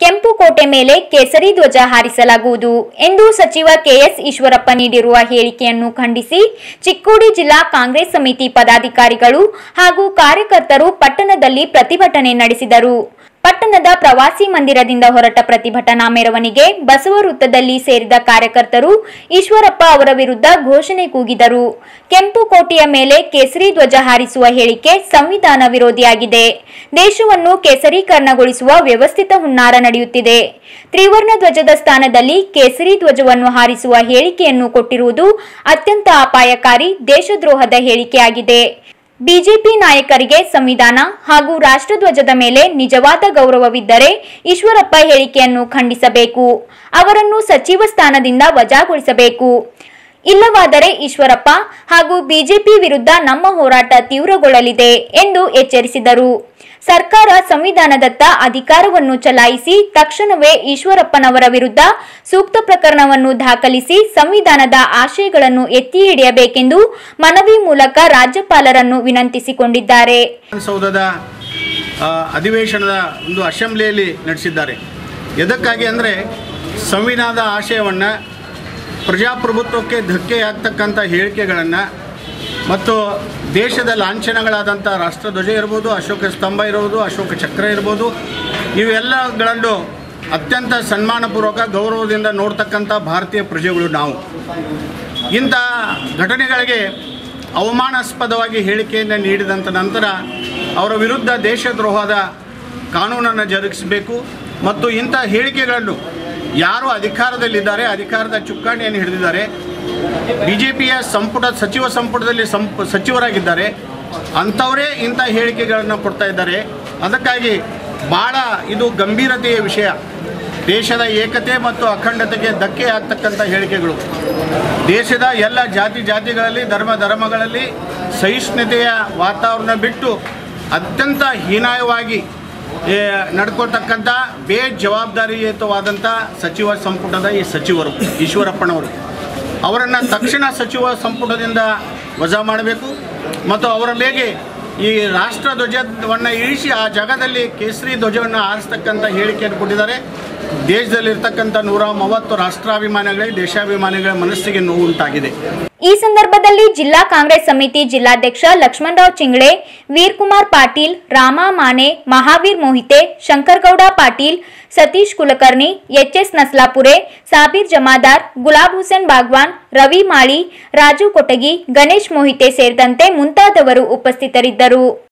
ಕೆಂಪು ಕೋಟೆ ಮೇಲೆ ಕೇಸರಿ ಧ್ವಜ ಹಾರಿಸಲಾಗುವುದು ಎಂದು ಸಚಿವ ಕೆಎಸ್ ಈಶ್ವರಪ್ಪ ನೀಡಿರುವ ಹೇಳಿಕೆಯನ್ನು ಖಂಡಿಸಿ ಚಿಕ್ಕೋಡಿ ಜಿಲ್ಲಾ ಕಾಂಗ್ರೆಸ್ ಸಮಿತಿ ಪದಾಧಿಕಾರಿಗಳು ಹಾಗೂ ಕಾರ್ಯಕರ್ತರು ಪಟ್ಟಣದಲ್ಲಿ ಪ್ರತಿಭಟನೆ ನಡೆಸಿದರು ಪಟ್ಟಣದ ಪ್ರವಾಸಿ ಮಂದಿರದಿಂದ ಹೊರಟ ಪ್ರತಿಭಟನಾ ಮೆರವಣಿಗೆ ಬಸವ ವೃತ್ತದಲ್ಲಿ ಸೇರಿದ ಕಾರ್ಯಕರ್ತರು ಈಶ್ವರಪ್ಪ ಅವರ ವಿರುದ್ಧ ಘೋಷಣೆ ಕೂಗಿದರು ಕೆಂಪು ಕೋಟೆಯ ಮೇಲೆ ಕೇಸರಿ ಧ್ವಜ ಹಾರಿಸುವ ಹೇಳಿಕೆ ಸಂವಿಧಾನ ವಿರೋಧಿಯಾಗಿದೆ ದೇಶವನ್ನು ಕೇಸರೀಕರಣಗೊಳಿಸುವ ವ್ಯವಸ್ಥಿತ ಹುನ್ನಾರ ನಡೆಯುತ್ತಿದೆ ತ್ರಿವರ್ಣ ಧ್ವಜದ ಸ್ಥಾನದಲ್ಲಿ ಕೇಸರಿ ಧ್ವಜವನ್ನು ಹಾರಿಸುವ ಹೇಳಿಕೆಯನ್ನು ಕೊಟ್ಟಿರುವುದು ಅತ್ಯಂತ ಅಪಾಯಕಾರಿ ದೇಶದ್ರೋಹದ ಹೇಳಿಕೆಯಾಗಿದೆ ಬಿಜೆಪಿ ನಾಯಕರಿಗೆ ಸಂವಿಧಾನ ಹಾಗೂ ರಾಷ್ಟ್ರಧ್ವಜದ ಮೇಲೆ ನಿಜವಾದ ಗೌರವವಿದ್ದರೆ ಈಶ್ವರಪ್ಪ ಹೇಳಿಕೆಯನ್ನು ಖಂಡಿಸಬೇಕು ಅವರನ್ನು ಸಚಿವ ಸ್ಥಾನದಿಂದ ವಜಾಗೊಳಿಸಬೇಕು ಇಲ್ಲವಾದರೆ ಈಶ್ವರಪ್ಪ ಹಾಗೂ ಬಿಜೆಪಿ ವಿರುದ್ಧ ನಮ್ಮ ಹೋರಾಟ ತೀವ್ರಗೊಳ್ಳಲಿದೆ ಎಂದು ಎಚ್ಚರಿಸಿದರು ಸರ್ಕಾರ ಸಂವಿಧಾನದತ್ತ ಅಧಿಕಾರವನ್ನು ಚಲಾಯಿಸಿ ತಕ್ಷಣವೇ ಈಶ್ವರಪ್ಪನವರ ವಿರುದ್ಧ ಸೂಕ್ತ ಪ್ರಕರಣವನ್ನು ದಾಖಲಿಸಿ ಸಂವಿಧಾನದ ಆಶಯಗಳನ್ನು ಎತ್ತಿ ಹಿಡಿಯಬೇಕೆಂದು ಮನವಿ ಮೂಲಕ ರಾಜ್ಯಪಾಲರನ್ನು ವಿನಂತಿಸಿಕೊಂಡಿದ್ದಾರೆ ವಿಧಾನಸೌಧದ ಆ, ಅಧಿವೇಶನದ ಒಂದು ಅಸೆಂಬ್ಲಿಯಲ್ಲಿ ನಡೆಸಿದ್ದಾರೆ ಎದಕ್ಕಾಗಿ ಅಂದರೆ ಸಂವಿಧಾನದ ಆಶಯವನ್ನು ಪ್ರಜಾಪ್ರಭುತ್ವಕ್ಕೆ ಧಕ್ಕೆ ಆಗ್ತಕ್ಕಂಥ ಹೇಳಿಕೆಗಳನ್ನು ಮತ್ತು ದೇಶದ ಲಾಂಛನಗಳಾದಂಥ ರಾಷ್ಟ್ರಧ್ವಜ ಇರ್ಬೋದು ಅಶೋಕ ಸ್ತಂಭ ಇರ್ಬೋದು ಅಶೋಕ ಚಕ್ರ ಇರ್ಬೋದು ಇವೆಲ್ಲಗಳನ್ನು ಅತ್ಯಂತ ಸನ್ಮಾನಪೂರ್ವಕ ಗೌರವದಿಂದ ನೋಡ್ತಕ್ಕಂಥ ಭಾರತೀಯ ಪ್ರಜೆಗಳು ನಾವು ಇಂಥ ಘಟನೆಗಳಿಗೆ ಅವಮಾನಾಸ್ಪದವಾಗಿ ಹೇಳಿಕೆಯನ್ನು ನೀಡಿದಂಥ ನಂತರ ಅವರ ವಿರುದ್ಧ ದೇಶದ್ರೋಹದ ಕಾನೂನನ್ನು ಜರುಗಿಸಬೇಕು ಮತ್ತು ಇಂಥ ಹೇಳಿಕೆಗಳನ್ನು ಯಾರು ಅಧಿಕಾರದಲ್ಲಿದ್ದಾರೆ ಅಧಿಕಾರದ ಚುಕ್ಕಾಣಿಯನ್ನು ಹಿಡಿದಿದ್ದಾರೆ ಬಿ ಜೆ ಪಿಯ ಸಂಪುಟ ಸಚಿವ ಸಂಪುಟದಲ್ಲಿ ಸಂಪ್ ಸಚಿವರಾಗಿದ್ದಾರೆ ಅಂಥವರೇ ಇಂಥ ಹೇಳಿಕೆಗಳನ್ನು ಕೊಡ್ತಾ ಇದ್ದಾರೆ ಅದಕ್ಕಾಗಿ ಭಾಳ ಇದು ಗಂಭೀರತೆಯ ವಿಷಯ ದೇಶದ ಏಕತೆ ಮತ್ತು ಅಖಂಡತೆಗೆ ಧಕ್ಕೆ ಆಗ್ತಕ್ಕಂಥ ಹೇಳಿಕೆಗಳು ದೇಶದ ಎಲ್ಲ ಜಾತಿ ಜಾತಿಗಳಲ್ಲಿ ಧರ್ಮ ಧರ್ಮಗಳಲ್ಲಿ ಸಹಿಷ್ಣುತೆಯ ವಾತಾವರಣ ಬಿಟ್ಟು ಅತ್ಯಂತ ಹೀನಾಯವಾಗಿ ಏ, ನಡ್ಕೊಳ್ತಕ್ಕಂಥ ಬೇಜವಾಬ್ದಾರಿಯುತವಾದಂಥ ಸಚಿವ ಸಂಪುಟದ ಈ ಸಚಿವರು ಈಶ್ವರಪ್ಪನವರು ಅವರನ್ನು ತಕ್ಷಣ ಸಚಿವ ಸಂಪುಟದಿಂದ ವಜಾ ಮಾಡಬೇಕು ಮತ್ತು ಅವರ ಮೇಲೆ ಈ ರಾಷ್ಟ್ರ ಧ್ವಜವನ್ನು ಇಳಿಸಿ ಆ ಜಾಗದಲ್ಲಿ ಕೇಸರಿ ಧ್ವಜವನ್ನು ಆರಿಸ್ತಕ್ಕಂಥ ಹೇಳಿಕೆಯನ್ನು ಕೊಟ್ಟಿದ್ದಾರೆ ದೇಶದಲ್ಲಿರ್ತಕ್ಕಂಥ ನೂರ ಮೂವತ್ತು ರಾಷ್ಟ್ರಾಭಿಮಾನಿಗಳಿಗೆ ದೇಶಾಭಿಮಾನಿಗಳ ಮನಸ್ಸಿಗೆ ನೋವು ಉಂಟಾಗಿದೆ ಈ ಸಂದರ್ಭದಲ್ಲಿ ಜಿಲ್ಲಾ ಕಾಂಗ್ರೆಸ್ ಸಮಿತಿ ಜಿಲ್ಲಾಧ್ಯಕ್ಷ ಲಕ್ಷ್ಮಣರಾವ್ ಚಿಂಗ್ಳೆ ವೀರ್ಕುಮಾರ್ ಪಾಟೀಲ್ ರಾಮ ಮಾನೆ ಮಹಾವೀರ್ ಮೋಹಿತೆ ಶಂಕರಗೌಡ ಪಾಟೀಲ್ ಸತೀಶ್ ಕುಲಕರ್ಣಿ ಎಚ್ಎಸ್ ನಸ್ಲಾಪುರೆ ಸಾಬೀರ್ ಜಮಾದಾರ್ ಗುಲಾಬ್ ಹುಸೇನ್ ಬಾಗ್ವಾನ್ ರವಿ ಮಾಳಿ ರಾಜು ಕೊಟಗಿ ಗಣೇಶ್ ಮೋಹಿತೆ ಸೇರಿದಂತೆ ಮುಂತಾದವರು ಉಪಸ್ಥಿತರಿದ್ದರು